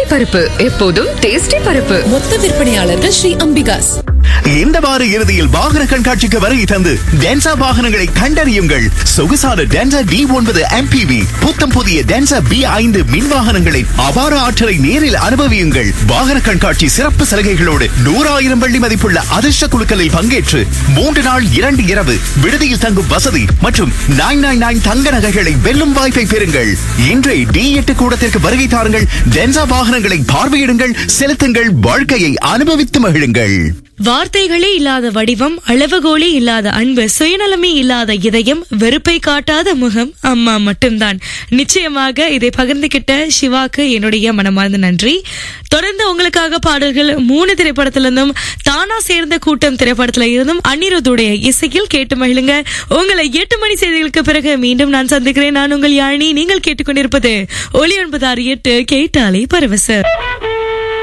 பருப்பு எப்போதும் டேஸ்டி பருப்பு மொத்த விற்பனையாளர்கள் ஸ்ரீ அம்பிகாஸ் இந்த வார இறுதியில் வாகன கண்காட்சிக்கு வருகை தந்து டென்சா வாகனங்களை கண்டறியுங்கள் சொகுசான டென்சா டி ஒன்பது எம்பிவி புத்தம் புதிய டென்சா பி ஐந்து மின் வாகனங்களை அபார ஆற்றலை நேரில் அனுபவியுங்கள் வாகன கண்காட்சி சிறப்பு சலுகைகளோடு நூறாயிரம் வெள்ளி மதிப்புள்ள அதிர்ஷ்ட குழுக்களில் பங்கேற்று மூன்று நாள் இரண்டு இரவு விடுதியில் தங்கும் வசதி மற்றும் நைன் நைன் நைன் தங்க நகைகளை வெல்லும் வாய்ப்பை பெறுங்கள் இன்றை டி எட்டு கூடத்திற்கு வருகை தாருங்கள் டென்சா வாகனங்களை பார்வையிடுங்கள் செலுத்துங்கள் வாழ்க்கையை அனுபவித்து மகிழுங்கள் வார்த்தைகளே இல்லாத வடிவம் அளவுகோலே இல்லாத அன்பு சுயநலமே இல்லாத இதயம் வெறுப்பை காட்டாத முகம் அம்மா மட்டும்தான் நிச்சயமாக இதை பகிர்ந்துகிட்ட சிவாக்கு என்னுடைய மனமார்ந்த நன்றி தொடர்ந்து உங்களுக்காக பாடல்கள் மூணு திரைப்படத்திலிருந்தும் தானா சேர்ந்த கூட்டம் திரைப்படத்துல இருந்தும் அனிருத்துடைய இசையில் கேட்டு மகிழுங்க உங்களை எட்டு மணி செய்திகளுக்கு பிறகு மீண்டும் நான் சந்திக்கிறேன் நான் உங்கள் யாழினி நீங்கள் கேட்டுக்கொண்டிருப்பது ஒலி ஒன்பது ஆறு எட்டு கேட்டாலே பரவசர்